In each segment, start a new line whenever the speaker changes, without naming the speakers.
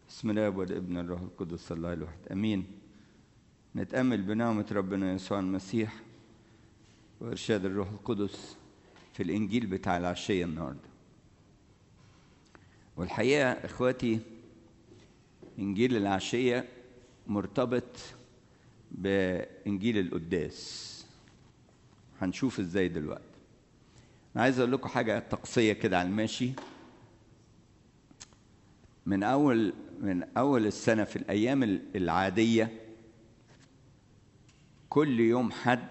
بسم الله والابن الروح القدس الله الواحد امين نتامل بنعمه ربنا يسوع المسيح وارشاد الروح القدس في الانجيل بتاع العشيه النهارده والحقيقه اخواتي انجيل العشيه مرتبط بانجيل القداس هنشوف ازاي دلوقتي انا عايز اقول لكم حاجه تقصيه كده على الماشي من اول من اول السنه في الايام العاديه كل يوم حد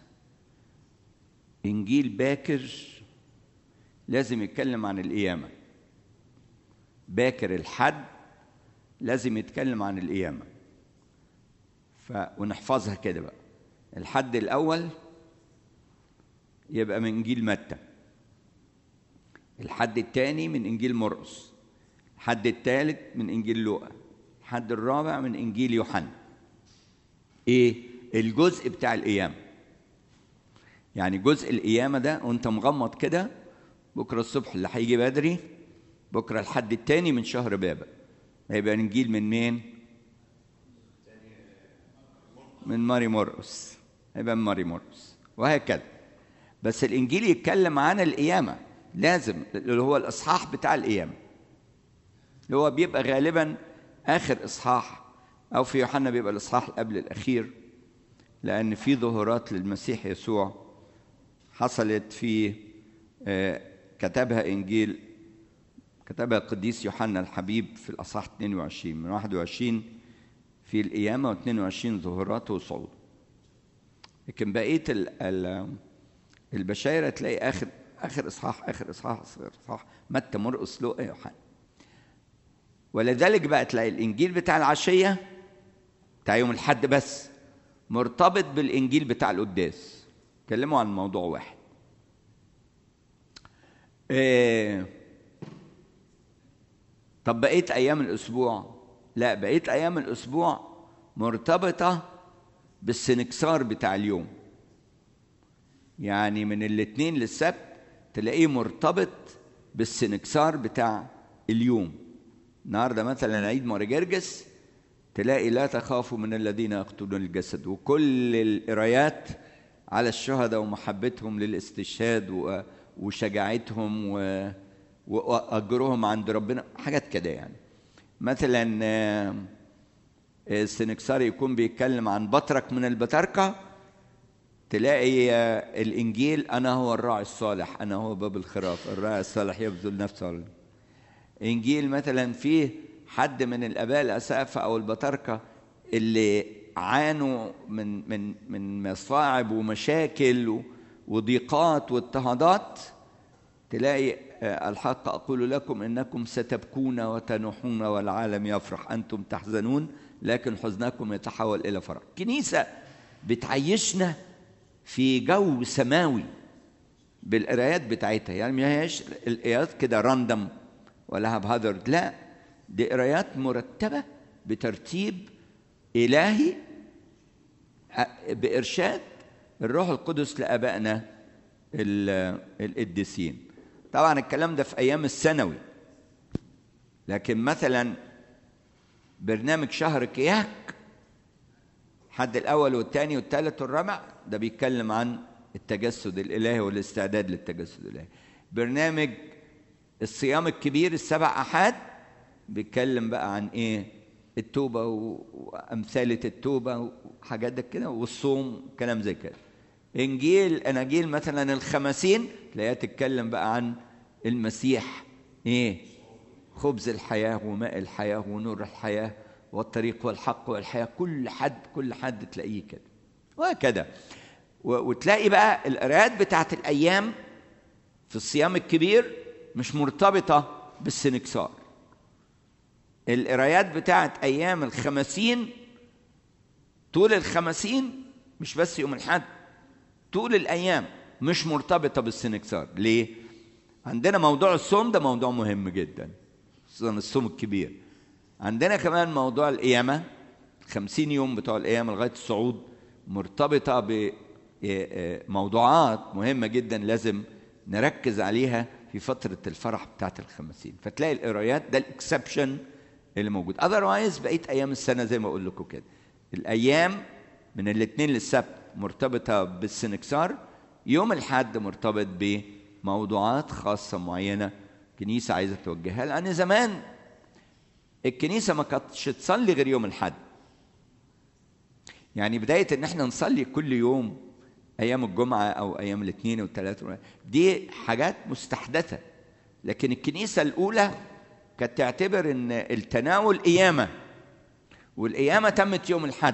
انجيل باكر لازم يتكلم عن القيامه باكر الحد لازم يتكلم عن القيامه ف ونحفظها كده بقى الحد الاول يبقى من انجيل متى الحد الثاني من انجيل مرقس الحد الثالث من انجيل لوقا الحد الرابع من انجيل يوحنا ايه الجزء بتاع القيامه يعني جزء القيامه ده وانت مغمض كده بكره الصبح اللي هيجي بدري بكره الحد الثاني من شهر بابا هيبقى انجيل من مين من ماري مرقس هيبقى من ماري مرقس وهكذا بس الانجيل يتكلم عن القيامه لازم اللي هو الاصحاح بتاع القيامه اللي هو بيبقى غالبا اخر اصحاح او في يوحنا بيبقى الاصحاح قبل الاخير لان في ظهورات للمسيح يسوع حصلت في كتبها انجيل كتبها القديس يوحنا الحبيب في الاصحاح 22 من 21 في القيامه و22 ظهوراته وصعوده لكن بقيه البشاير تلاقي اخر اخر اصحاح اخر اصحاح اخر اصحاح متى مرقس لوقا يوحنا ولذلك بقى تلاقي الانجيل بتاع العشيه بتاع يوم الحد بس مرتبط بالانجيل بتاع القداس اتكلموا عن موضوع واحد إيه طب بقيه ايام الاسبوع لا بقيه ايام الاسبوع مرتبطه بالسنكسار بتاع اليوم يعني من الاثنين للسبت تلاقيه مرتبط بالسنكسار بتاع اليوم النهارده مثلا عيد مارجرجس تلاقي لا تخافوا من الذين يقتلون الجسد وكل القرايات على الشهداء ومحبتهم للاستشهاد وشجاعتهم واجرهم عند ربنا حاجات كده يعني مثلا السنكسار يكون بيتكلم عن بطرك من البطاركه تلاقي الانجيل انا هو الراعي الصالح انا هو باب الخراف الراعي الصالح يبذل نفسه انجيل مثلا فيه حد من الاباء الاسافه او البطاركه اللي عانوا من من من مصاعب ومشاكل وضيقات واضطهادات تلاقي الحق اقول لكم انكم ستبكون وتنوحون والعالم يفرح انتم تحزنون لكن حزنكم يتحول الى فرح كنيسه بتعيشنا في جو سماوي بالقرايات بتاعتها يعني ما هيش القرايات كده راندم ولا هبهدرد لا دي قرايات مرتبه بترتيب الهي بارشاد الروح القدس لابائنا القديسين طبعا الكلام ده في ايام الثانوي لكن مثلا برنامج شهر كياك الحد الاول والثاني والثالث والرابع ده بيتكلم عن التجسد الالهي والاستعداد للتجسد الالهي برنامج الصيام الكبير السبع احاد بيتكلم بقى عن ايه التوبه وامثاله التوبه وحاجات كده والصوم كلام زي كده انجيل اناجيل مثلا الخمسين تلاقيها تتكلم بقى عن المسيح ايه خبز الحياه وماء الحياه ونور الحياه والطريق والحق والحياه كل حد كل حد تلاقيه كده وهكذا وتلاقي بقى القراءات بتاعت الايام في الصيام الكبير مش مرتبطه بالسنكسار القرايات بتاعت ايام الخمسين طول الخمسين مش بس يوم الحد طول الايام مش مرتبطه بالسنكسار ليه عندنا موضوع الصوم ده موضوع مهم جدا خصوصا الصوم الكبير عندنا كمان موضوع القيامة خمسين يوم بتوع القيامة لغاية الصعود مرتبطة بموضوعات مهمة جدا لازم نركز عليها في فترة الفرح بتاعت الخمسين فتلاقي القرايات ده الاكسبشن اللي موجود اذروايز بقيه ايام السنه زي ما اقول لكم كده الايام من الاثنين للسبت مرتبطه بالسنكسار يوم الحد مرتبط بموضوعات خاصه معينه كنيسه عايزه توجهها لان زمان الكنيسه ما كانتش تصلي غير يوم الحد يعني بدايه ان احنا نصلي كل يوم ايام الجمعه او ايام الاثنين والثلاث دي حاجات مستحدثه لكن الكنيسه الاولى كانت تعتبر ان التناول قيامه والقيامه تمت يوم الحد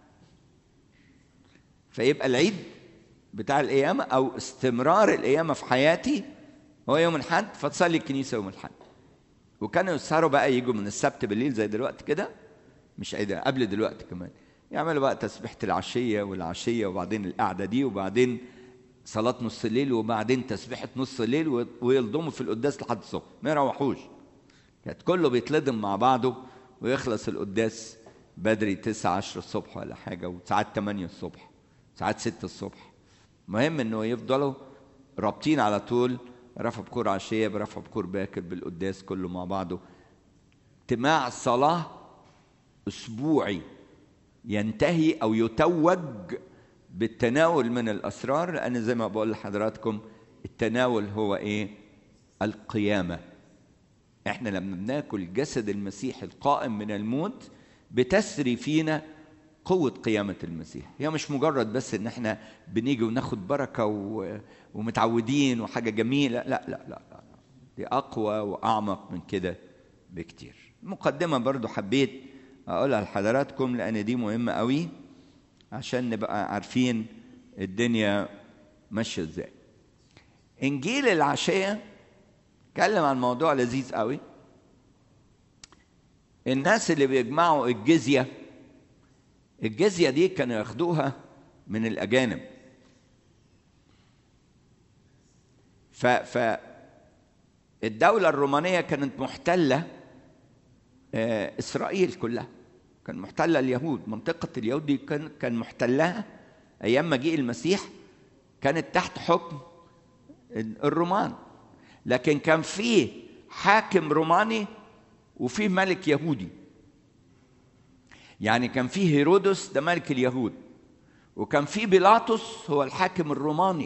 فيبقى العيد بتاع القيامه او استمرار القيامه في حياتي هو يوم الحد فتصلي الكنيسه يوم الحد وكانوا يسهروا بقى يجوا من السبت بالليل زي دلوقتي كده مش عيد قبل دلوقتي كمان يعملوا بقى تسبيحه العشيه والعشيه وبعدين القعده دي وبعدين صلاه نص الليل وبعدين تسبيحه نص الليل ويلضموا في القداس لحد الصبح ما يروحوش كانت كله بيتلضم مع بعضه ويخلص القداس بدري 9 10 الصبح ولا حاجه وساعات 8 الصبح ساعات 6 الصبح مهم انه يفضلوا رابطين على طول رفع بكور عشيه برفع بكور باكر بالقداس كله مع بعضه اجتماع صلاه اسبوعي ينتهي او يتوج بالتناول من الاسرار لان زي ما بقول لحضراتكم التناول هو ايه القيامه احنا لما بناكل جسد المسيح القائم من الموت بتسري فينا قوة قيامة المسيح هي مش مجرد بس ان احنا بنيجي وناخد بركة و... ومتعودين وحاجة جميلة لا لا لا, لا. دي أقوى وأعمق من كده بكتير مقدمة برضو حبيت أقولها لحضراتكم لأن دي مهمة قوي عشان نبقى عارفين الدنيا ماشية ازاي إنجيل العشية اتكلم عن موضوع لذيذ قوي الناس اللي بيجمعوا الجزية الجزية دي كانوا ياخدوها من الأجانب ف ف الدولة الرومانية كانت محتلة آه إسرائيل كلها كان محتلة اليهود منطقة اليهود دي كان كان محتلها أيام مجيء المسيح كانت تحت حكم الرومان لكن كان في حاكم روماني وفي ملك يهودي يعني كان في هيرودس ده ملك اليهود وكان في بيلاطس هو الحاكم الروماني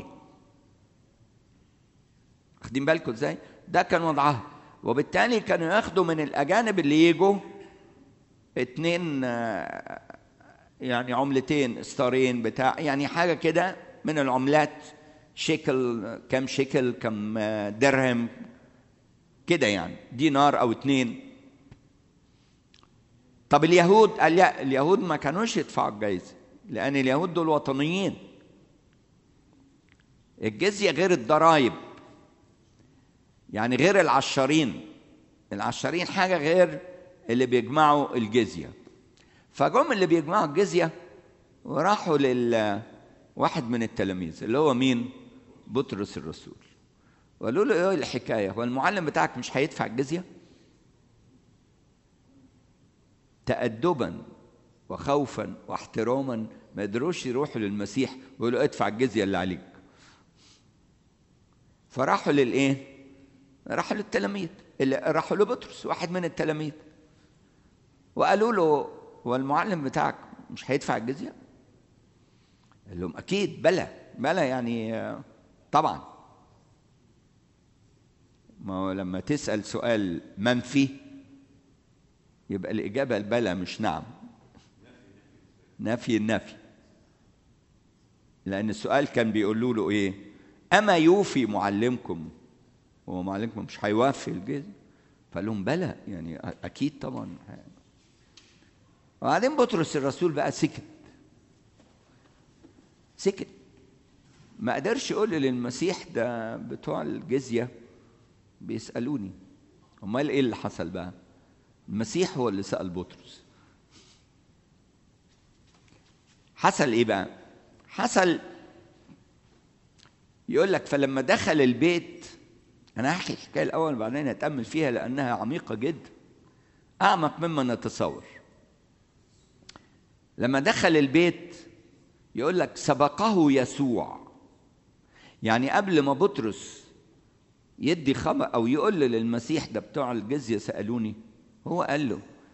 واخدين بالكم ازاي ده كان وضعها وبالتالي كانوا ياخدوا من الاجانب اللي يجوا اتنين يعني عملتين ستارين بتاع يعني حاجه كده من العملات شيكل كم شيكل كم درهم كده يعني دينار او اتنين طب اليهود قال لا اليهود ما كانوش يدفعوا الجايزه لان اليهود دول وطنيين الجزيه غير الضرائب يعني غير العشارين العشارين حاجه غير اللي بيجمعوا الجزيه فجم اللي بيجمعوا الجزيه وراحوا لل واحد من التلاميذ اللي هو مين بطرس الرسول وقالوا له ايه الحكايه هو المعلم بتاعك مش هيدفع الجزيه تأدبا وخوفا واحتراما ما قدروش يروحوا للمسيح ويقولوا ادفع الجزيه اللي عليك فراحوا للايه راحوا للتلاميذ اللي راحوا لبطرس واحد من التلاميذ وقالوا له هو المعلم بتاعك مش هيدفع الجزيه قال لهم اكيد بلى بلى يعني طبعا ما هو لما تسال سؤال منفي يبقى الاجابه البلى مش نعم نفي النفي لان السؤال كان بيقولوا له ايه اما يوفي معلمكم هو معلمكم مش هيوفي الجزء فقال لهم بلى يعني اكيد طبعا وبعدين بطرس الرسول بقى سكت سكت ما قدرش يقول للمسيح ده بتوع الجزيه بيسالوني امال ايه اللي حصل بقى المسيح هو اللي سال بطرس حصل ايه بقى حصل يقول لك فلما دخل البيت انا هحكي الحكايه الاول وبعدين اتامل فيها لانها عميقه جدا اعمق مما نتصور لما دخل البيت يقول لك سبقه يسوع يعني قبل ما بطرس يدي خبر او يقول للمسيح ده بتوع الجزيه سالوني هو قال له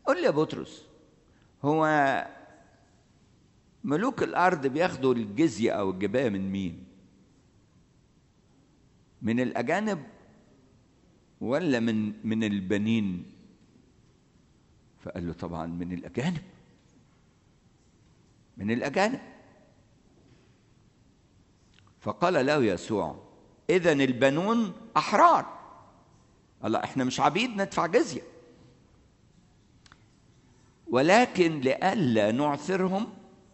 قول لي يا بطرس هو ملوك الارض بياخدوا الجزيه او الجبايه من مين من الاجانب ولا من من البنين فقال له طبعا من الاجانب من الاجانب فقال له يسوع اذا البنون احرار الله احنا مش عبيد ندفع جزيه ولكن لئلا نعثرهم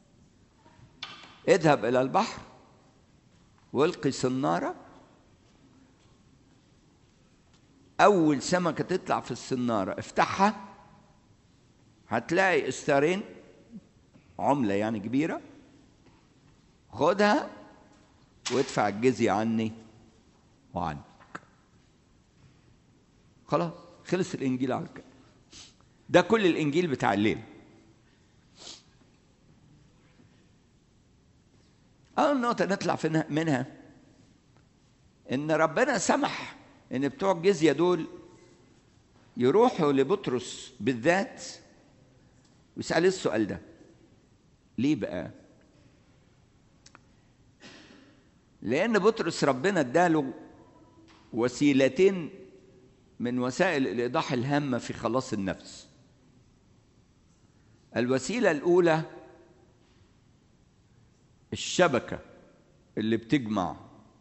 اذهب الى البحر والقي صناره اول سمكه تطلع في الصناره افتحها هتلاقي استارين عمله يعني كبيره خدها وادفع الجزيه عني وعنك خلاص خلص الانجيل على كده ده كل الانجيل بتاع الليل اول نقطه نطلع منها ان ربنا سمح ان بتوع الجزيه دول يروحوا لبطرس بالذات ويسأل السؤال ده ليه بقى لأن بطرس ربنا اداله وسيلتين من وسائل الإيضاح الهامة في خلاص النفس الوسيلة الأولى الشبكة اللي بتجمع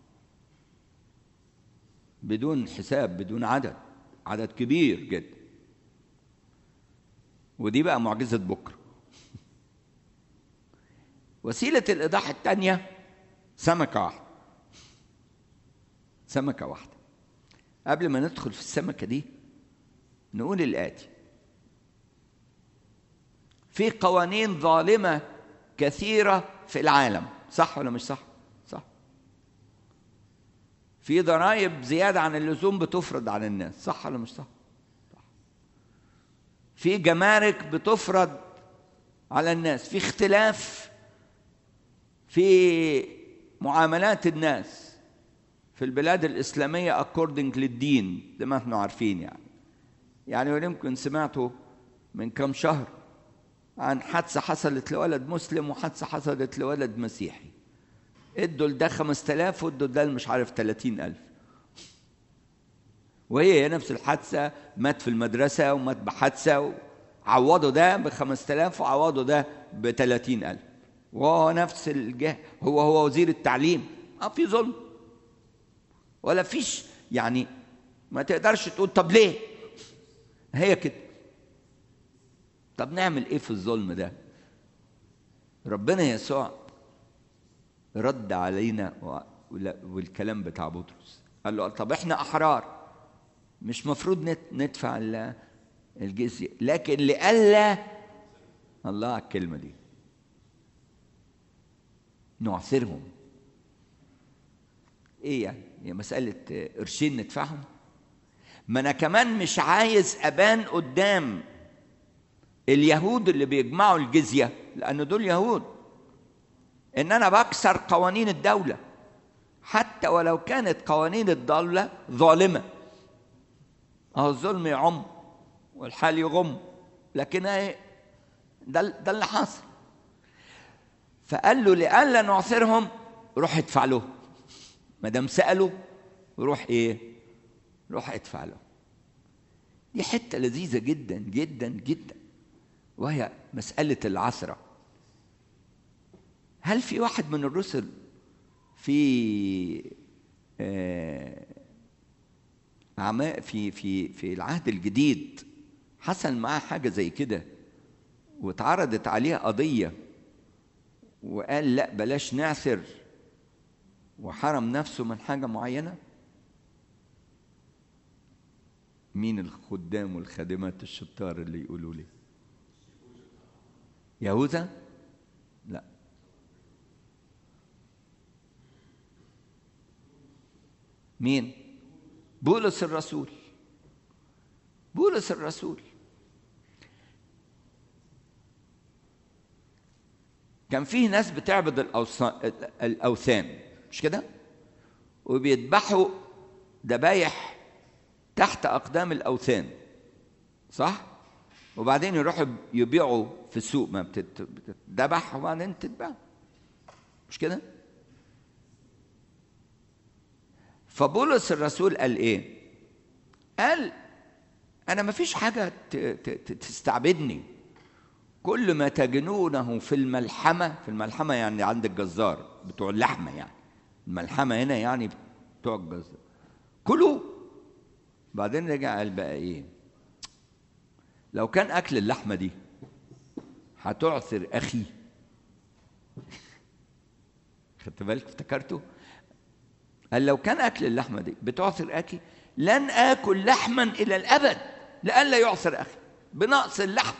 بدون حساب بدون عدد عدد كبير جدا ودي بقى معجزة بكرة وسيلة الإيضاح الثانية سمكة واحدة سمكة واحدة قبل ما ندخل في السمكة دي نقول الآتي في قوانين ظالمة كثيرة في العالم صح ولا مش صح؟ صح في ضرائب زيادة عن اللزوم بتفرض على الناس صح ولا مش صح؟ في جمارك بتفرض على الناس في اختلاف في معاملات الناس في البلاد الإسلامية according للدين زي ما احنا عارفين يعني يعني يمكن سمعتوا من كم شهر عن حادثة حصلت لولد مسلم وحادثة حصلت لولد مسيحي ادوا لده 5000 وادوا لده مش عارف 30000 وهي نفس الحادثة مات في المدرسة ومات بحادثة عوضوا ده ب 5000 وعوضوا ده ب 30000 وهو نفس الجهة هو هو وزير التعليم اه في ظلم ولا فيش يعني ما تقدرش تقول طب ليه هي كده طب نعمل ايه في الظلم ده ربنا يسوع رد علينا والكلام بتاع بطرس قال له طب احنا احرار مش مفروض ندفع الجزية لكن لئلا الله على الكلمة دي نعثرهم ايه يعني هي مسألة قرشين ندفعهم ما انا كمان مش عايز ابان قدام اليهود اللي بيجمعوا الجزية لأن دول يهود إن أنا بكسر قوانين الدولة حتى ولو كانت قوانين الدولة ظالمة أهو الظلم يعم والحال يغم لكن ده ده اللي حصل فقال له لئلا نعثرهم روح ادفع له ما دام سألوا روح ايه؟ روح ادفع له دي حتة لذيذة جدا جدا جدا وهي مسألة العثرة هل في واحد من الرسل في آه في في في العهد الجديد حصل معاه حاجة زي كده واتعرضت عليه قضية وقال لا بلاش نعثر وحرم نفسه من حاجة معينة مين الخدام والخادمات الشطار اللي يقولوا لي يهوذا لا مين بولس الرسول بولس الرسول كان فيه ناس بتعبد الأوثان مش كده وبيذبحوا ذبايح تحت أقدام الأوثان صح وبعدين يروحوا يبيعوا في السوق ما بتت- بتتذبح وبعدين تتباع مش كده؟ فبولس الرسول قال ايه؟ قال انا ما فيش حاجه ت- ت- ت- تستعبدني كل ما تجنونه في الملحمه في الملحمه يعني عند الجزار بتوع اللحمه يعني الملحمه هنا يعني بتوع الجزار كلوا بعدين رجع قال بقى ايه لو كان اكل اللحمه دي هتعثر اخي خدت بالك افتكرته قال لو كان اكل اللحمه دي بتعثر اخي لن اكل لحما الى الابد لئلا يعثر اخي بنقص اللحم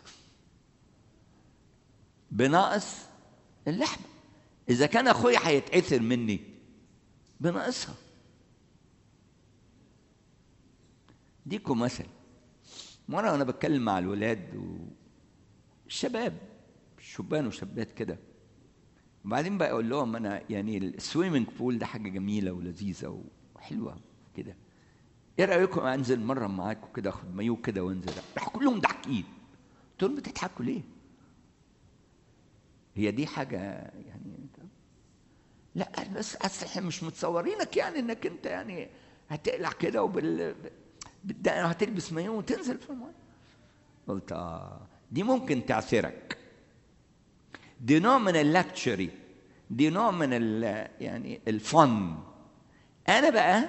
بنقص اللحم اذا كان اخويا هيتعثر مني بنقصها ديكم مثل مرة وأنا بتكلم مع الولاد والشباب شبان وشابات كده وبعدين بقى أقول لهم أنا يعني السويمنج بول ده حاجة جميلة ولذيذة وحلوة كده إيه رأيكم أنزل مرة معاكم كده أخد مايو كده وأنزل راح كلهم ضاحكين قلت لهم بتضحكوا ليه؟ هي دي حاجة يعني لا بس أصل احنا مش متصورينك يعني إنك أنت يعني هتقلع كده وبال بالدقن هتلبس مايو وتنزل في الماء قلت اه دي ممكن تعثرك دي نوع من اللكتشري دي نوع من ال يعني الفن انا بقى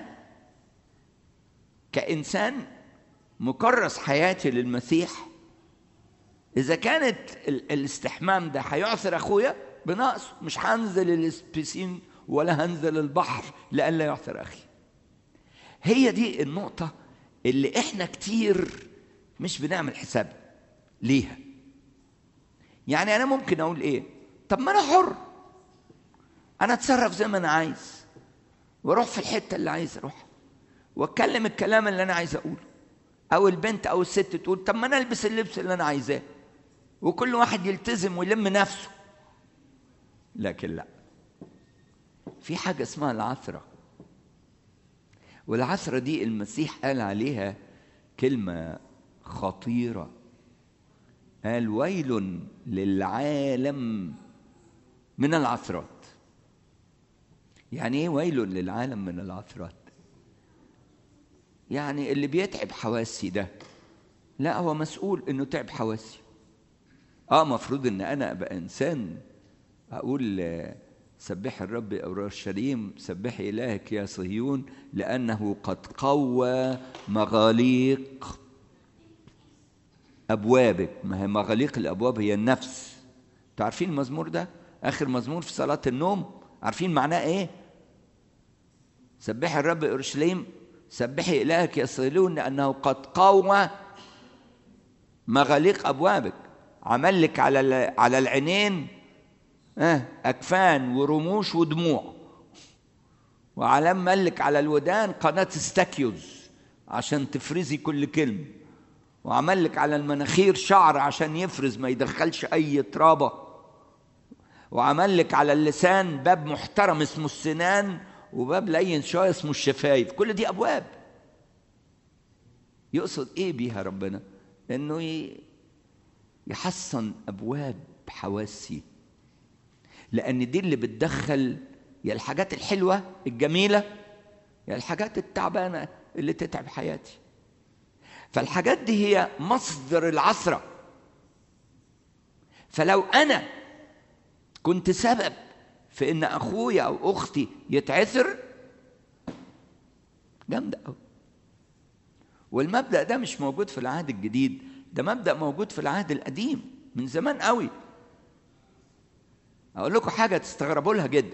كانسان مكرس حياتي للمسيح اذا كانت ال- الاستحمام ده هيعثر اخويا بنقص مش هنزل البسين ولا هنزل البحر لئلا يعثر اخي هي دي النقطة اللي احنا كتير مش بنعمل حساب ليها يعني انا ممكن اقول ايه طب ما انا حر انا اتصرف زي ما انا عايز واروح في الحتة اللي عايز اروح واتكلم الكلام اللي انا عايز اقوله او البنت او الست تقول طب ما انا البس اللبس اللي انا عايزاه وكل واحد يلتزم ويلم نفسه لكن لا في حاجة اسمها العثرة والعثرة دي المسيح قال عليها كلمة خطيرة قال ويل للعالم من العثرات يعني ايه ويل للعالم من العثرات يعني اللي بيتعب حواسي ده لا هو مسؤول انه تعب حواسي اه مفروض ان انا ابقى انسان اقول آه، سبح الرب اورشليم سبح الهك يا صهيون لانه قد قوى مغاليق ابوابك ما هي مغاليق الابواب هي النفس انتوا عارفين المزمور ده اخر مزمور في صلاه النوم عارفين معناه ايه سبح الرب اورشليم سبحي الهك يا صهيون لانه قد قوى مغاليق ابوابك عمل لك على ال- على العينين آه، اكفان ورموش ودموع وعلام ملك على الودان قناه استاكيوز عشان تفرزي كل كلمه وعمل لك على المناخير شعر عشان يفرز ما يدخلش اي ترابه وعمل لك على اللسان باب محترم اسمه السنان وباب لين شويه اسمه الشفايف كل دي ابواب يقصد ايه بيها ربنا انه ي- يحسن ابواب حواسي لان دي اللي بتدخل يا الحاجات الحلوه الجميله يا الحاجات التعبانه اللي تتعب حياتي فالحاجات دي هي مصدر العثره فلو انا كنت سبب في ان اخويا او اختي يتعثر جامده قوي والمبدا ده مش موجود في العهد الجديد ده مبدا موجود في العهد القديم من زمان قوي اقول لكم حاجه تستغربوا لها جدا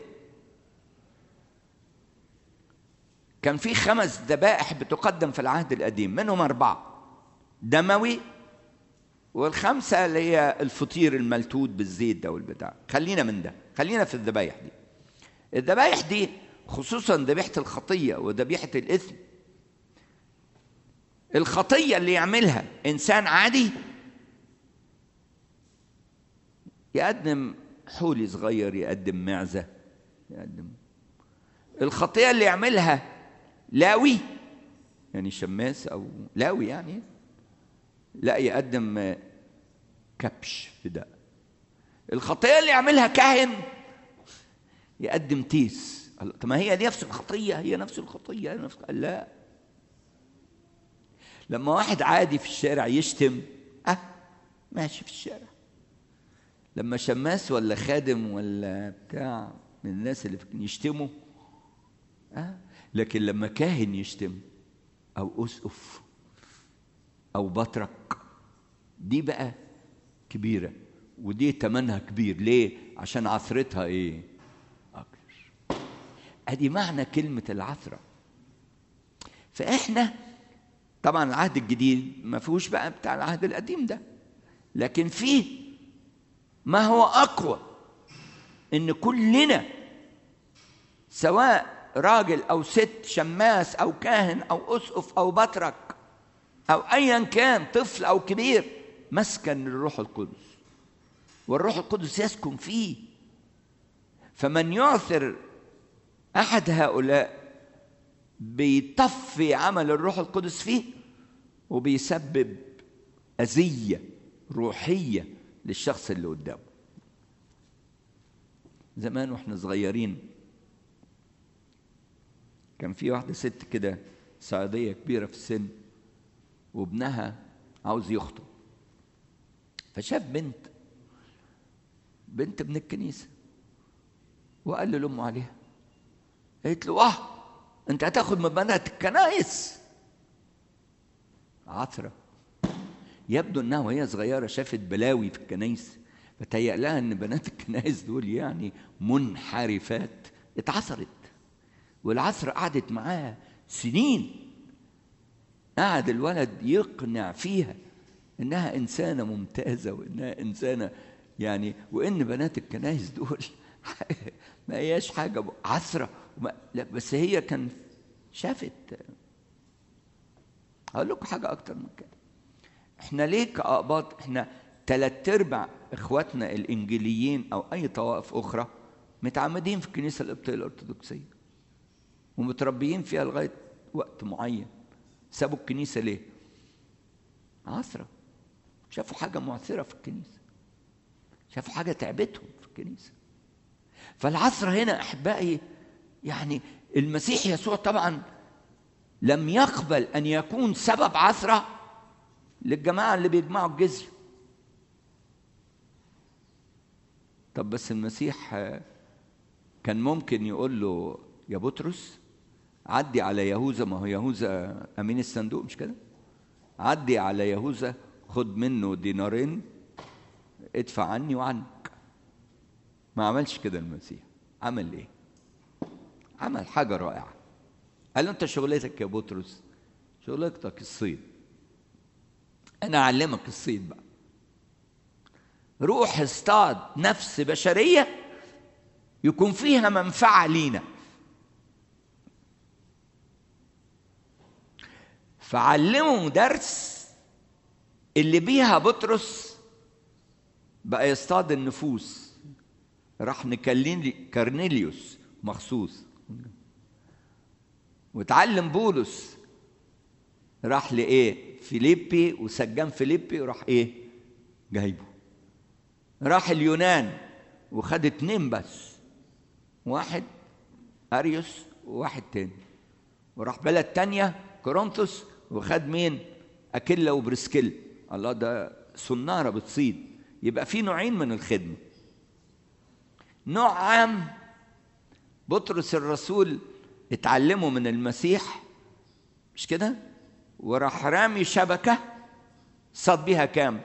كان في خمس ذبائح بتقدم في العهد القديم منهم اربعه دموي والخمسه اللي هي الفطير الملتوت بالزيت ده والبتاع خلينا من ده خلينا في الذبايح دي الذبايح دي خصوصا ذبيحه الخطيه وذبيحه الاثم الخطيه اللي يعملها انسان عادي يقدم حولي صغير يقدم معزه يقدم الخطيه اللي يعملها لاوي يعني شماس او لاوي يعني لا يقدم كبش فداء الخطيه اللي يعملها كاهن يقدم تيس طب ما هي نفس الخطيه هي نفس الخطيه هي نفس لا لما واحد عادي في الشارع يشتم اه ماشي في الشارع لما شماس ولا خادم ولا بتاع من الناس اللي يشتموا اه لكن لما كاهن يشتم او اسقف او بطرك دي بقى كبيره ودي تمنها كبير ليه عشان عثرتها ايه اكبر ادي معنى كلمه العثره فاحنا طبعا العهد الجديد ما فيهوش بقى بتاع العهد القديم ده لكن فيه ما هو اقوى ان كلنا سواء راجل او ست شماس او كاهن او اسقف او بطرك او ايا كان طفل او كبير مسكن للروح القدس والروح القدس يسكن فيه فمن يعثر احد هؤلاء بيطفي عمل الروح القدس فيه وبيسبب اذيه روحيه للشخص اللي قدامه زمان واحنا صغيرين كان في واحده ست كده صعيديه كبيره في السن وابنها عاوز يخطب فشاف بنت بنت ابن الكنيسه وقال لامه عليها قالت له واه انت هتاخد من بنات الكنايس عثره يبدو انها وهي صغيره شافت بلاوي في الكنايس فتهيأ لها ان بنات الكنايس دول يعني منحرفات اتعثرت والعثرة قعدت معاها سنين قعد الولد يقنع فيها انها انسانه ممتازه وانها انسانه يعني وان بنات الكنايس دول ما هياش حاجه عثره لا بس هي كان شافت هقول لكم حاجه اكتر من كده احنا ليه كأقباط احنا تلات ارباع اخواتنا الانجيليين او اي طوائف اخرى متعمدين في الكنيسه القبطيه الارثوذكسيه ومتربيين فيها لغايه وقت معين سابوا الكنيسه ليه؟ عثره شافوا حاجه معثره في الكنيسه شافوا حاجه تعبتهم في الكنيسه فالعثره هنا احبائي يعني المسيح يسوع طبعا لم يقبل ان يكون سبب عثره للجماعه اللي بيجمعوا الجزيه طب بس المسيح كان ممكن يقول له يا بطرس عدي على يهوذا ما هو يهوذا امين الصندوق مش كده عدي على يهوذا خد منه دينارين ادفع عني وعنك ما عملش كده المسيح عمل ايه عمل حاجه رائعه قال له انت شغلتك يا بطرس شغلتك الصيد انا اعلمك الصيد بقى روح اصطاد نفس بشريه يكون فيها منفعه لينا فعلمه درس اللي بيها بطرس بقى يصطاد النفوس راح نكلين كرنيليوس مخصوص وتعلم بولس راح لايه فيليبي وسجان فيليبي وراح ايه جايبه راح اليونان وخد اتنين بس واحد اريوس وواحد تاني وراح بلد تانية كورنثوس وخد مين اكيلا وبرسكيل الله ده صناره بتصيد يبقى في نوعين من الخدمه نوع عام بطرس الرسول اتعلمه من المسيح مش كده وراح رامي شبكه صاد بيها كام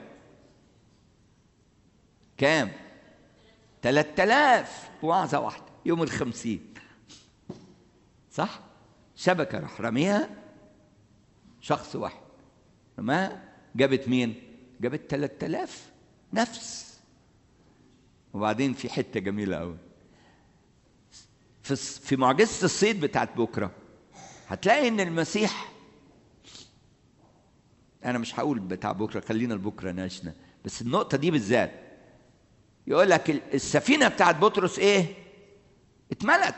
كام تلات آلاف وعظة واحدة يوم الخمسين صح شبكة راح رميها شخص واحد ما جابت مين جابت تلات آلاف نفس وبعدين في حتة جميلة أوي في في معجزة الصيد بتاعت بكرة هتلاقي إن المسيح أنا مش هقول بتاع بكرة خلينا لبكرة ناشنا بس النقطة دي بالذات يقول لك السفينة بتاعت بطرس إيه؟ اتملت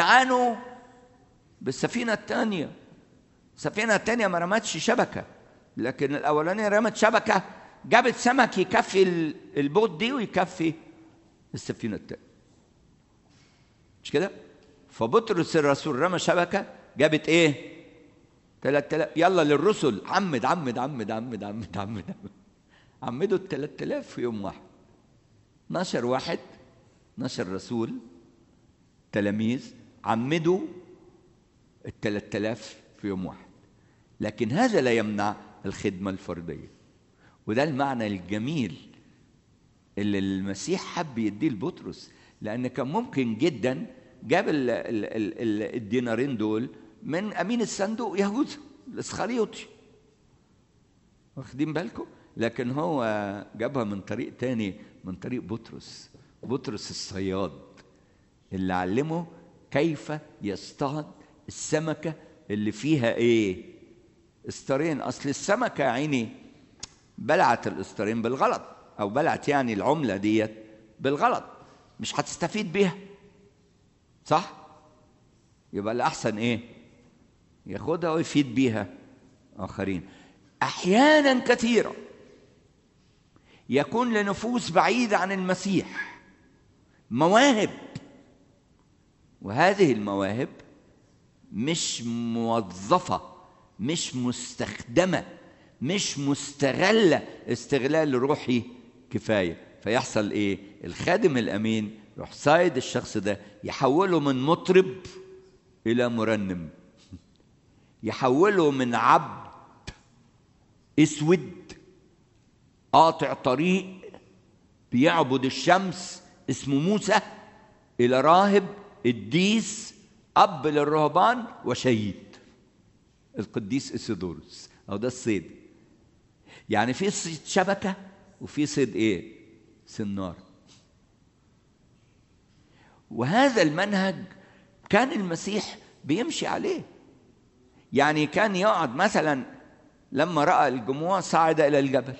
فاستعانوا بالسفينة الثانية السفينة الثانية ما رمتش شبكة لكن الاولانيه رمت شبكه جابت سمك يكفي ال- البوت دي ويكفي السفينه التانيه مش كده فبطرس الرسول رمى شبكه جابت ايه 3000 يلا للرسل عمد عمد عمد عمد عمد عمد عمدوا ال 3000 في يوم واحد 12 واحد 12 رسول تلاميذ عمدوا ال 3000 في يوم واحد لكن هذا لا يمنع الخدمة الفردية وده المعنى الجميل اللي المسيح حب يديه لبطرس لأن كان ممكن جدا جاب ال ال ال ال الدينارين دول من أمين الصندوق يهوذا الإسخريوطي واخدين بالكم لكن هو جابها من طريق تاني من طريق بطرس بطرس الصياد اللي علمه كيف يصطاد السمكة اللي فيها ايه استارين اصل السمكة يا عيني بلعت الاستارين بالغلط او بلعت يعني العملة ديت بالغلط مش هتستفيد بيها صح يبقى الاحسن ايه ياخدها ويفيد بيها اخرين احيانا كثيره يكون لنفوس بعيده عن المسيح مواهب وهذه المواهب مش موظفه مش مستخدمه مش مستغله استغلال روحي كفايه فيحصل ايه الخادم الامين يروح صايد الشخص ده يحوله من مطرب الى مرنم يحوله من عبد اسود قاطع طريق بيعبد الشمس اسمه موسى الى راهب قديس اب للرهبان وشهيد القديس اسيدوروس او ده الصيد يعني في صيد شبكه وفي صيد ايه سنار وهذا المنهج كان المسيح بيمشي عليه يعني كان يقعد مثلا لما راى الجموع صعد الى الجبل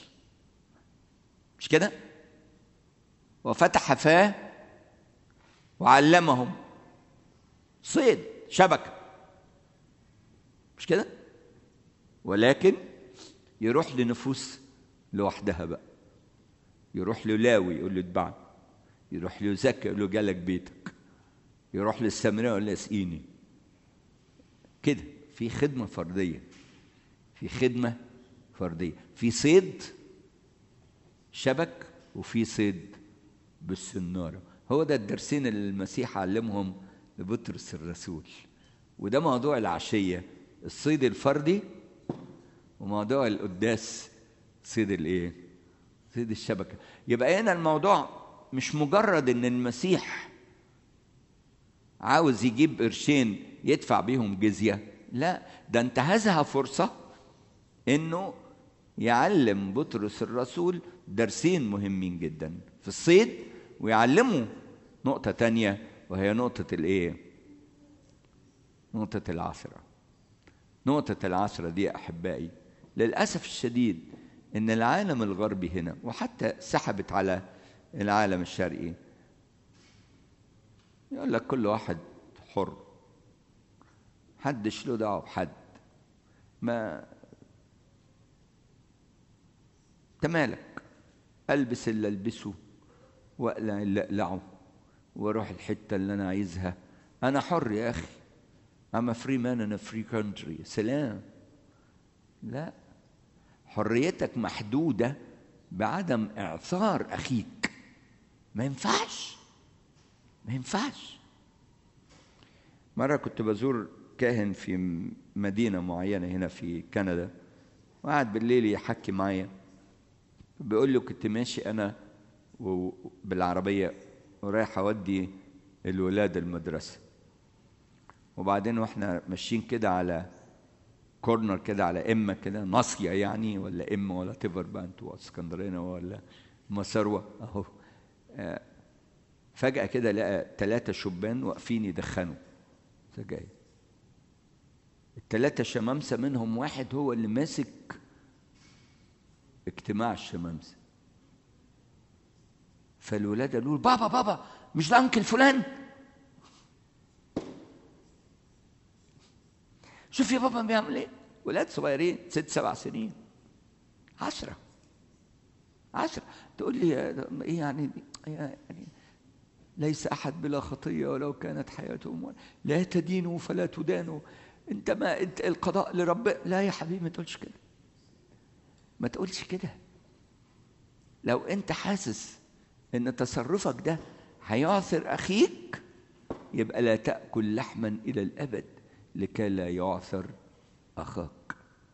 مش كده وفتح فاه وعلمهم صيد شبكه مش كده ولكن يروح لنفوس لوحدها بقى يروح للاوي يقول له اتبعني يروح لزكي يقول له جالك بيتك يروح للسامريه يقول له اسقيني كده في خدمه فرديه في خدمه فرديه في صيد شبك وفي صيد بالسناره هو ده الدرسين اللي المسيح علمهم لبطرس الرسول وده موضوع العشيه الصيد الفردي وموضوع القداس صيد الايه صيد الشبكه يبقى هنا الموضوع مش مجرد ان المسيح عاوز يجيب قرشين يدفع بيهم جزيه لا ده انتهزها فرصه انه يعلم بطرس الرسول درسين مهمين جدا في الصيد ويعلمه نقطة تانية وهي نقطة الايه؟ نقطة العثرة. نقطة العثرة دي أحبائي للأسف الشديد إن العالم الغربي هنا وحتى سحبت على العالم الشرقي يقول لك كل واحد حر حدش له دعوة بحد ما تمالك البس اللي البسه واقلع اللي اقلعه واروح الحته اللي انا عايزها انا حر يا اخي I'm a free man in a free country سلام لا حريتك محدودة بعدم إعثار أخيك ما ينفعش ما ينفعش مرة كنت بزور كاهن في مدينة معينة هنا في كندا وقعد بالليل يحكي معايا بيقول له كنت ماشي أنا بالعربية ورايح أودي الولاد المدرسة وبعدين واحنا ماشيين كده على كورنر كده على إمة كده ناصية يعني ولا إمة ولا تفر بقى انتوا اسكندرية ولا مسروة أهو آه فجأة كده لقى ثلاثة شبان واقفين يدخنوا سجاير الثلاثة شمامسة منهم واحد هو اللي ماسك اجتماع الشمامسة فالولاد قالوا بابا بابا مش ده انكل فلان شوف يا بابا بيعمل ايه ولاد صغيرين ست سبع سنين عشرة عشرة تقول لي ايه يعني يعني ليس احد بلا خطيه ولو كانت حياتهم لا تدينوا فلا تدانوا انت ما انت القضاء لرب لا يا حبيبي ما تقولش كده ما تقولش كده لو انت حاسس ان تصرفك ده هيعثر اخيك يبقى لا تاكل لحما الى الابد لكي لا يعثر اخاك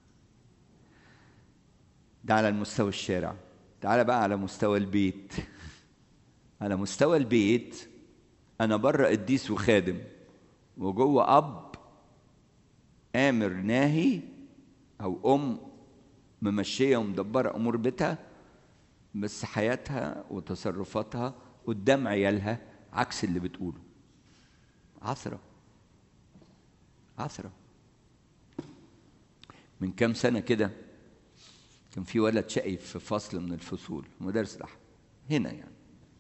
ده على المستوى الشارع تعال بقى على مستوى البيت على مستوى البيت انا بره قديس وخادم وجوه اب امر ناهي او ام ممشيه ومدبره امور بيتها بس حياتها وتصرفاتها قدام عيالها عكس اللي بتقوله عثره عثره من كام سنه كده كان في ولد شقي في فصل من الفصول مدرس الاحد هنا يعني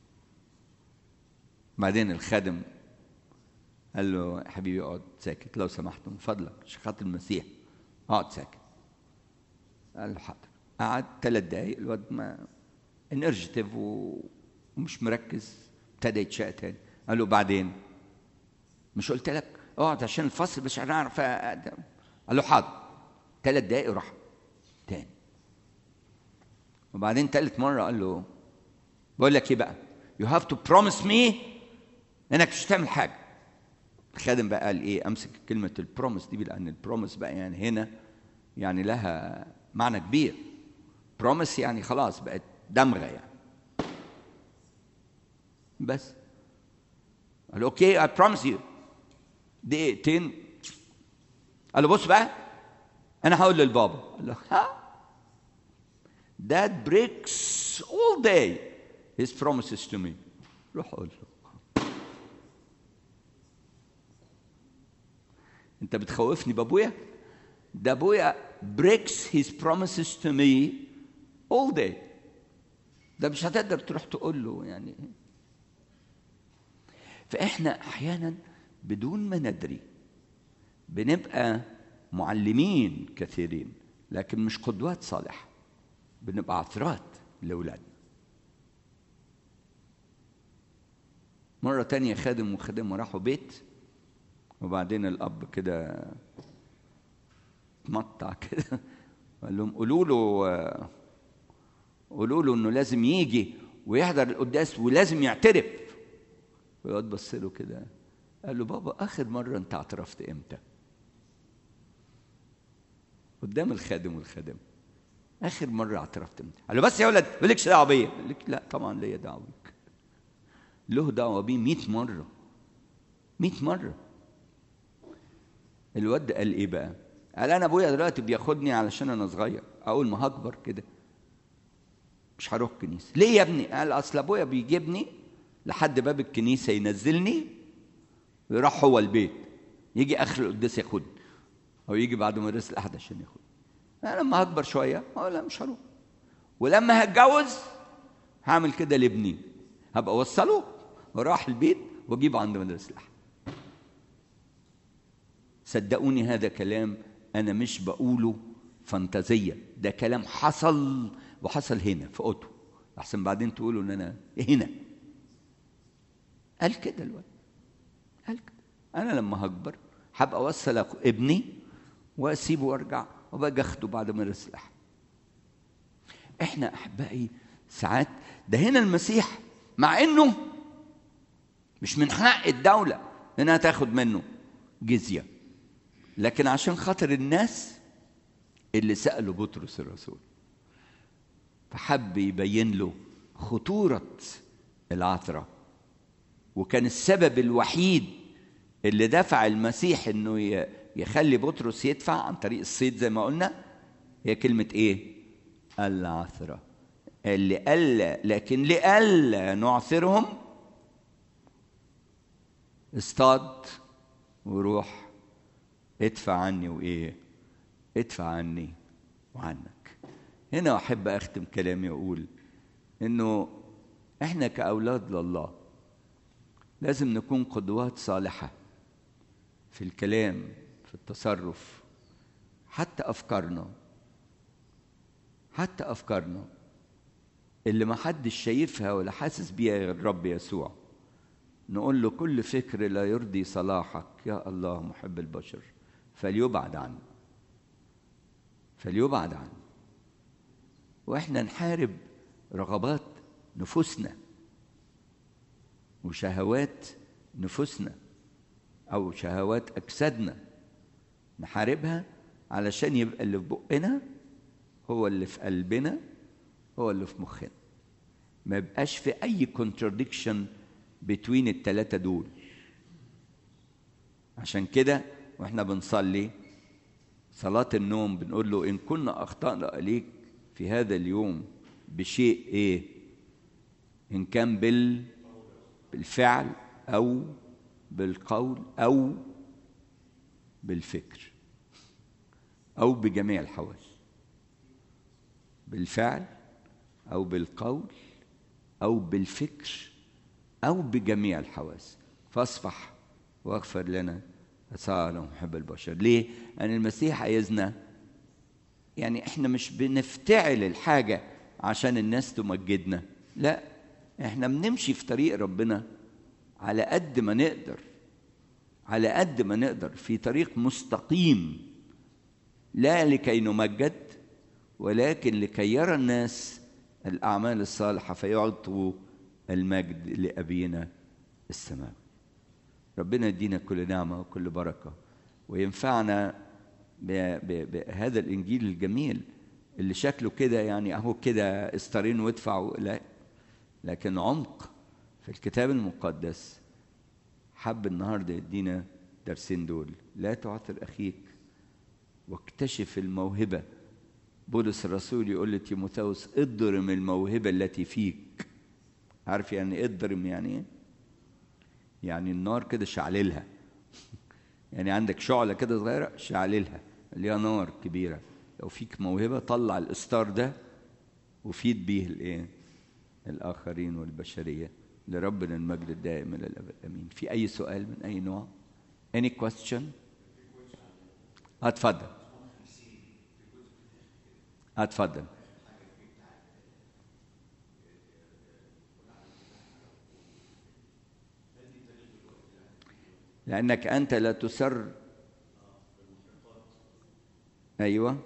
بعدين الخادم قال له يا حبيبي اقعد ساكت لو سمحت من فضلك عشان خاطر المسيح اقعد ساكت قال له حاضر قعد ثلاث دقايق الواد ما انرجيتيف ومش مركز ابتدى يتشقى تاني قال له بعدين مش قلت لك اقعد عشان الفصل مش هنعرف قال له حاضر ثلاث دقايق وراح تاني وبعدين ثالث مره قال له بقول لك ايه بقى يو هاف تو بروميس مي انك مش هتعمل حاجه الخادم بقى قال ايه امسك كلمه البروميس دي لان البروميس بقى يعني هنا يعني لها معنى كبير بروميس يعني خلاص بقت دمغه يعني بس قال له اوكي اي بروميس يو دقيقتين قال له بص بقى انا هقول للبابا قال له ها Dad breaks all day his promises to me روح قول له انت بتخوفني بابويا ده ابويا breaks his promises to me all day ده مش هتقدر تروح تقول له يعني فاحنا احيانا بدون ما ندري بنبقى معلمين كثيرين لكن مش قدوات صالحه بنبقى عثرات لاولادنا مرة تانية خادم وخادمة راحوا بيت وبعدين الأب كده اتمطع كده قال لهم قولوا له قولوا له إنه لازم يجي ويحضر القداس ولازم يعترف الواد بص له كده قال له بابا آخر مرة أنت اعترفت إمتى؟ قدام الخادم والخادمة آخر مرة اعترفت إمتى؟ قال له بس يا ولد مالكش دعوة بيا قال لك لا طبعا ليا دعوة بيك له دعوة بيه 100 مرة 100 مرة الواد قال ايه بقى؟ قال انا ابويا دلوقتي بياخدني علشان انا صغير اول ما هكبر كده مش هروح كنيسه ليه يا ابني قال اصل ابويا بيجيبني لحد باب الكنيسه ينزلني ويروح هو البيت يجي اخر القداس ياخدني او يجي بعد مدرسه الاحد عشان ياخدني انا لما هكبر شويه اقول لا مش هروح ولما هتجوز هعمل كده لابني هبقى اوصله واروح البيت واجيبه عند مدرسه الاحد صدقوني هذا كلام انا مش بقوله فانتازيه ده كلام حصل وحصل هنا في اوتو احسن بعدين تقولوا ان انا هنا قال كده الواد قال كده انا لما هكبر هبقى اوصل ابني واسيبه وارجع وباجي اخده بعد ما يصلح احنا احبائي ساعات ده هنا المسيح مع انه مش من حق الدوله انها تاخد منه جزيه لكن عشان خاطر الناس اللي سالوا بطرس الرسول فحب يبين له خطوره العثره وكان السبب الوحيد اللي دفع المسيح انه يخلي بطرس يدفع عن طريق الصيد زي ما قلنا هي كلمه ايه العثره اللي قال لكن لئلا نعثرهم اصطاد وروح ادفع عني وايه ادفع عني وعنك هنا احب اختم كلامي واقول انه احنا كاولاد لله لازم نكون قدوات صالحه في الكلام في التصرف حتى افكارنا حتى افكارنا اللي ما حدش شايفها ولا حاسس بيها غير الرب يسوع نقول له كل فكر لا يرضي صلاحك يا الله محب البشر فليبعد عنه فليبعد عنه واحنا نحارب رغبات نفوسنا وشهوات نفوسنا او شهوات اجسادنا نحاربها علشان يبقى اللي في بقنا هو اللي في قلبنا هو اللي في مخنا ما يبقاش في اي كونتراديكشن بين التلاتة دول عشان كده واحنا بنصلي صلاة النوم بنقول له إن كنا أخطأنا إليك في هذا اليوم بشيء إيه؟ إن كان بال بالفعل أو بالقول أو بالفكر أو بجميع الحواس بالفعل أو بالقول أو بالفكر أو بجميع الحواس فاصفح واغفر لنا أسأل محب البشر ليه؟ أن المسيح عايزنا يعني احنا مش بنفتعل الحاجة عشان الناس تمجدنا لا احنا بنمشي في طريق ربنا على قد ما نقدر على قد ما نقدر في طريق مستقيم لا لكي نمجد ولكن لكي يرى الناس الأعمال الصالحة فيعطوا المجد لأبينا السماوي ربنا يدينا كل نعمة وكل بركة وينفعنا بهذا الإنجيل الجميل اللي شكله كده يعني أهو كده استرين وادفع لا لكن عمق في الكتاب المقدس حب النهارده يدينا درسين دول لا تعثر أخيك واكتشف الموهبة بولس الرسول يقول لتيموثاوس اضرم الموهبة التي فيك عارف يعني اضرم يعني ايه؟ يعني النار كده شعللها يعني عندك شعلة كده صغيرة شعللها اللي هي نار كبيرة لو فيك موهبة طلع الإستار ده وفيد بيه الإيه؟ الآخرين والبشرية لربنا المجد الدائم إلى الأبد أمين في أي سؤال من أي نوع؟ Any question؟ اتفضل اتفضل لأنك أنت لا تسر أيوة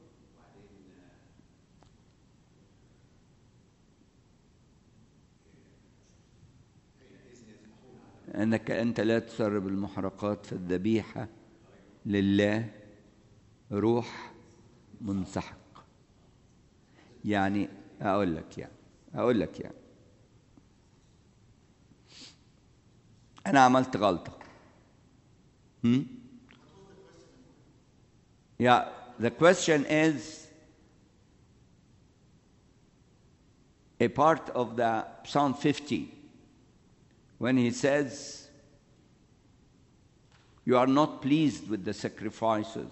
أنك أنت لا تسر بالمحرقات فالذبيحة لله روح منسحق يعني أقول لك يعني أقول لك يعني أنا عملت غلطة Hmm? Yeah, the question is a part of the Psalm 50 when he says, You are not pleased with the sacrifices,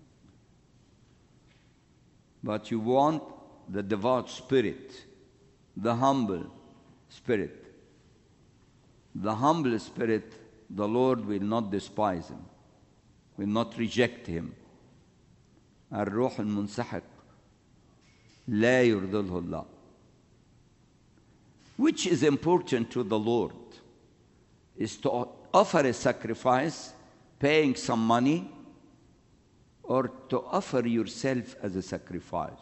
but you want the devout spirit, the humble spirit. The humble spirit the Lord will not despise him, will not reject him. الروح المنسحق لا يرضله الله. Which is important to the Lord is to offer a sacrifice, paying some money, or to offer yourself as a sacrifice.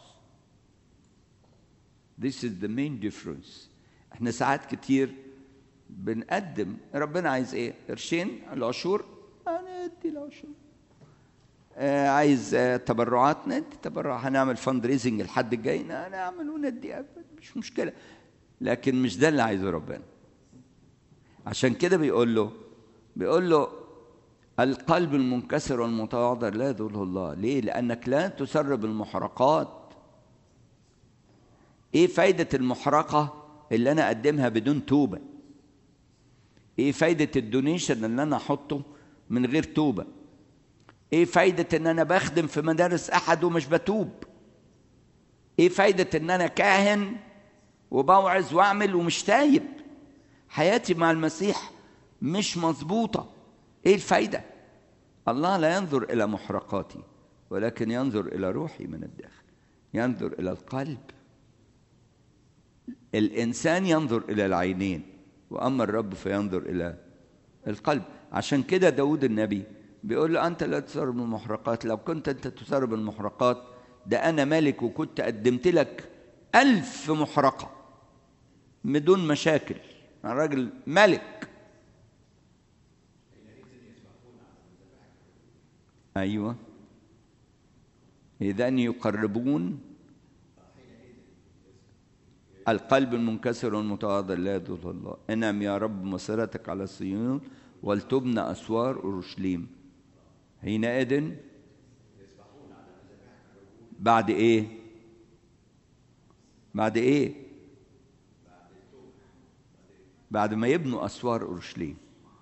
This is the main difference. احنا ساعات كتير بنقدم ربنا عايز ايه قرشين العشور ندي العشور آه عايز آه تبرعات ندي تبرع هنعمل فند ريزنج الحد الجاي نعمل وندي مش مشكله لكن مش ده اللي عايزه ربنا عشان كده بيقول له بيقول له القلب المنكسر والمتواضع لا يذله الله ليه لانك لا تسر بالمحرقات ايه فايده المحرقه اللي انا اقدمها بدون توبه ايه فايدة الدونيشن اللي انا احطه من غير توبة ايه فايدة ان انا بخدم في مدارس احد ومش بتوب ايه فايدة ان انا كاهن وبوعظ واعمل ومش تايب حياتي مع المسيح مش مظبوطة ايه الفايدة الله لا ينظر الى محرقاتي ولكن ينظر إلى روحي من الداخل ينظر إلى القلب الإنسان ينظر إلى العينين وأما الرب فينظر إلى القلب عشان كده داود النبي بيقول له أنت لا تسر بالمحرقات لو كنت أنت تسر بالمحرقات ده أنا ملك وكنت قدمت لك ألف محرقة بدون مشاكل الراجل ملك أيوة إذا يقربون القلب المنكسر والمتواضع لا يدخل الله انعم يا رب مسيرتك على صيون ولتبنى اسوار اورشليم حينئذ بعد ايه بعد ايه بعد ما يبنوا اسوار اورشليم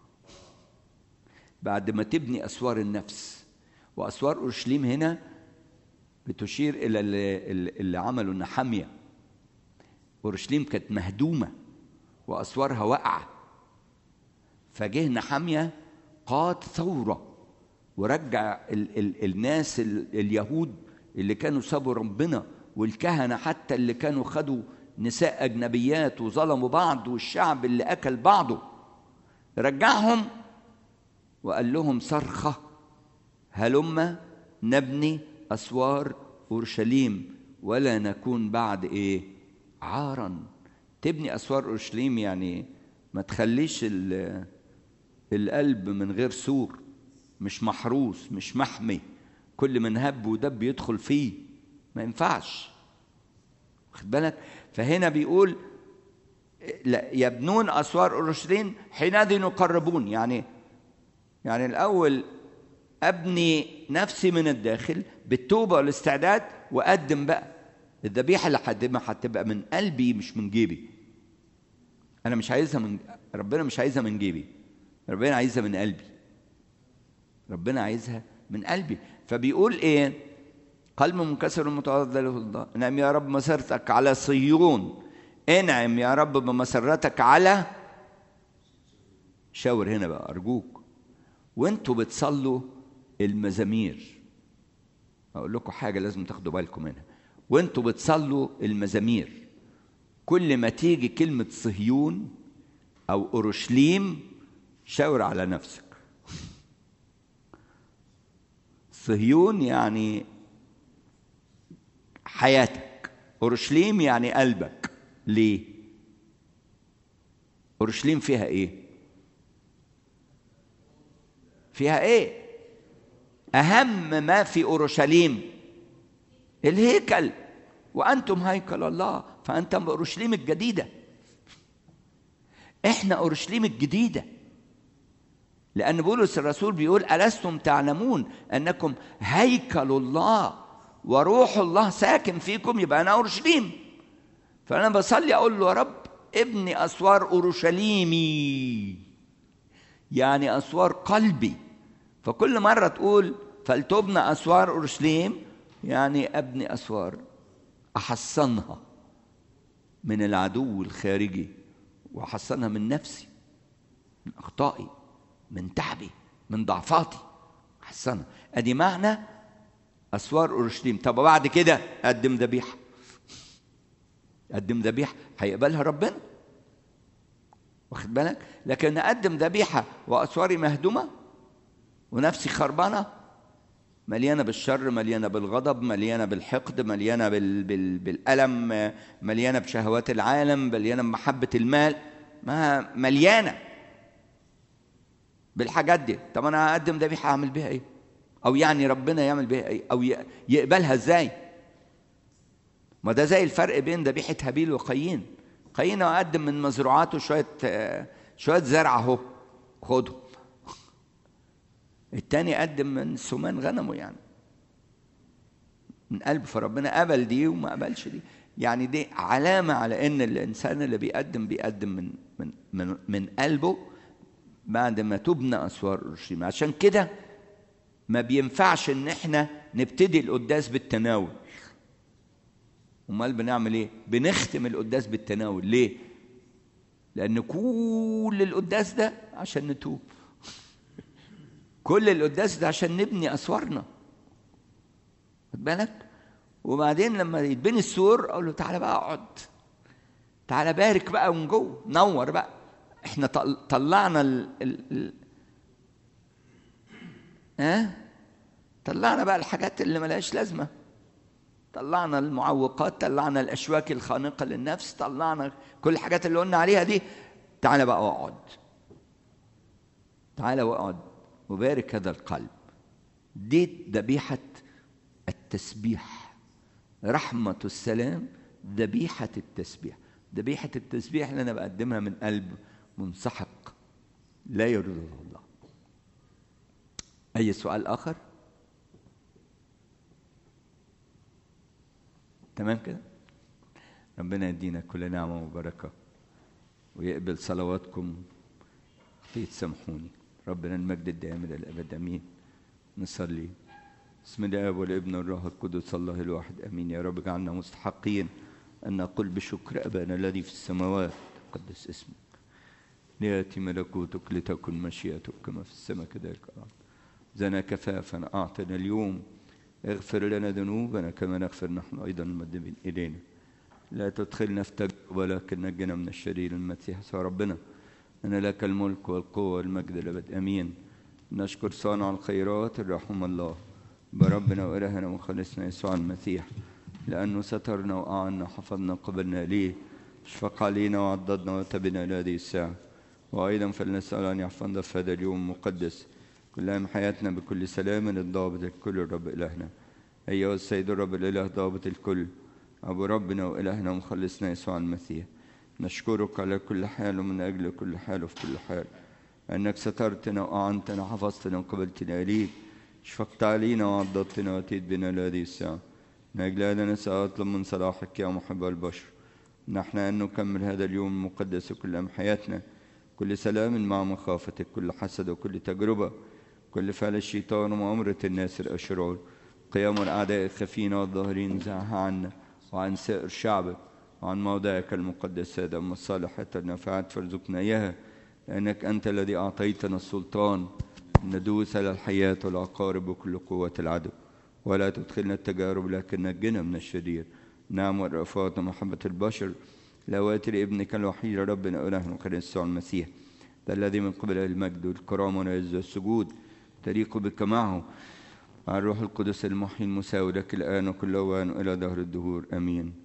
بعد ما تبني اسوار النفس واسوار اورشليم هنا بتشير الى اللي, اللي عمله نحميه اورشليم كانت مهدومه واسوارها واقعه فجه نحميه قاد ثوره ورجع ال ال الناس ال اليهود اللي كانوا سابوا ربنا والكهنه حتى اللي كانوا خدوا نساء اجنبيات وظلموا بعض والشعب اللي اكل بعضه رجعهم وقال لهم صرخه هلم نبني اسوار اورشليم ولا نكون بعد ايه عارا تبني اسوار اورشليم يعني ما تخليش القلب من غير سور مش محروس مش محمي كل من هب ودب يدخل فيه ما ينفعش واخد بالك فهنا بيقول لا يبنون اسوار اورشليم حينئذ يقربون يعني يعني الاول ابني نفسي من الداخل بالتوبه والاستعداد واقدم بقى الذبيحه اللي هقدمها هتبقى من قلبي مش من جيبي انا مش عايزها من ربنا مش عايزها من جيبي ربنا عايزها من قلبي ربنا عايزها من قلبي فبيقول ايه قلب منكسر متواضع له الله انعم يا رب مسيرتك على صيون انعم يا رب بمسرتك على شاور هنا بقى ارجوك وانتوا بتصلوا المزامير اقول لكم حاجه لازم تاخدوا بالكم منها وانتوا بتصلوا المزامير كل ما تيجي كلمه صهيون او اورشليم شاور على نفسك صهيون يعني حياتك اورشليم يعني قلبك ليه اورشليم فيها ايه فيها ايه اهم ما في اورشليم الهيكل وانتم هيكل الله فانتم اورشليم الجديده احنا اورشليم الجديده لان بولس الرسول بيقول الستم تعلمون انكم هيكل الله وروح الله ساكن فيكم يبقى انا اورشليم فانا بصلي اقول له يا رب ابني اسوار اورشليمي يعني اسوار قلبي فكل مره تقول فلتبنى اسوار اورشليم يعني ابني اسوار احصنها من العدو الخارجي واحصنها من نفسي من اخطائي من تعبي من ضعفاتي احصنها ادي معنى اسوار اورشليم طب بعد كده اقدم ذبيحه اقدم ذبيحه هيقبلها ربنا واخد بالك لكن اقدم ذبيحه واسواري مهدومه ونفسي خربانه مليانه بالشر مليانه بالغضب مليانه بالحقد مليانه بال... بال... بالالم مليانه بشهوات العالم مليانه بمحبه المال ما مليانه بالحاجات دي طب انا هقدم ذبيحه اعمل بيها ايه او يعني ربنا يعمل بيها ايه او يقبلها ازاي ما ده زي الفرق بين ذبيحه هابيل وقايين قايين اقدم من مزروعاته شويه شويه زرع اهو خدهم التاني قدم من سمان غنمه يعني من قلب فربنا قبل دي وما قبلش دي يعني دي علامة على إن الإنسان اللي بيقدم بيقدم من من من, من قلبه بعد ما تبنى أسوار أورشليم عشان كده ما بينفعش إن إحنا نبتدي القداس بالتناول أمال بنعمل إيه؟ بنختم القداس بالتناول ليه؟ لأن كل القداس ده عشان نتوب كل القداس ده عشان نبني اسوارنا خد بالك وبعدين لما يتبني السور اقول له تعالى بقى اقعد تعالى بارك بقى من جوه نور بقى احنا طل- طلعنا ال ال ال ها طلعنا بقى الحاجات اللي ملهاش لازمه طلعنا المعوقات طلعنا الاشواك الخانقه للنفس طلعنا كل الحاجات اللي قلنا عليها دي تعالى بقى اقعد تعالى واقعد وبارك هذا القلب دي ذبيحه التسبيح رحمه السلام ذبيحه التسبيح ذبيحه التسبيح اللي انا بقدمها من قلب منسحق لا يرضي الله اي سؤال اخر تمام كده ربنا يدينا كل نعمة وبركة ويقبل صلواتكم تسامحوني ربنا المجد الدائم إلى الأبد أمين نصلي بسم الآب والابن والروح القدس الله الواحد أمين يا رب اجعلنا مستحقين أن نقول بشكر أبانا الذي في السماوات قدس اسمك ليأتي ملكوتك لتكن مشيئتك كما في السماء كذلك على الأرض زنا كفافا أعطنا اليوم اغفر لنا ذنوبنا كما نغفر نحن أيضا المذنبين إلينا لا تدخلنا في تجربة ولكن نجنا من الشرير المسيح يسوع ربنا أن لك الملك والقوة والمجد الأبد أمين نشكر صانع الخيرات الرحم الله بربنا وإلهنا وخلصنا يسوع المسيح لأنه سترنا وأعنا حفظنا قبلنا ليه اشفق علينا وعضدنا وتبنا إلى هذه الساعة وأيضا فلنسأل أن يحفظنا في هذا اليوم المقدس كل أيام حياتنا بكل سلام الضابط الكل الرب إلهنا أيها السيد الرب الإله ضابط الكل أبو ربنا وإلهنا ومخلصنا يسوع المسيح نشكرك على كل حال ومن أجل كل حال وفي كل حال أنك سترتنا وأعنتنا حفظتنا وقبلتنا إليك شفقت علينا وعضدتنا وأتيت بنا لهذه الساعة من أجل هذا نسأل أطلب من صلاحك يا محب البشر نحن أن نكمل هذا اليوم المقدس كل أيام حياتنا كل سلام مع مخافتك كل حسد وكل تجربة كل فعل الشيطان ومؤامرة الناس الأشرار قيام الأعداء الخفين والظاهرين زعها عنا وعن سائر شعبك وعن موضعك المقدس هذا أما الصالحات النافعات فارزقنا إياها لأنك أنت الذي أعطيتنا السلطان أن ندوس على الحياة والعقارب وكل قوة العدو ولا تدخلنا التجارب لكن نجنا من الشرير نعم والرأفات ومحبة البشر لواتر ابنك الوحيد ربنا إلهنا وخير يسوع المسيح ده الذي من قبل المجد والكرامة والعز والسجود تليق بك معه مع الروح القدس المحيي المساوي لك الآن وكل أوان إلى دهر الدهور آمين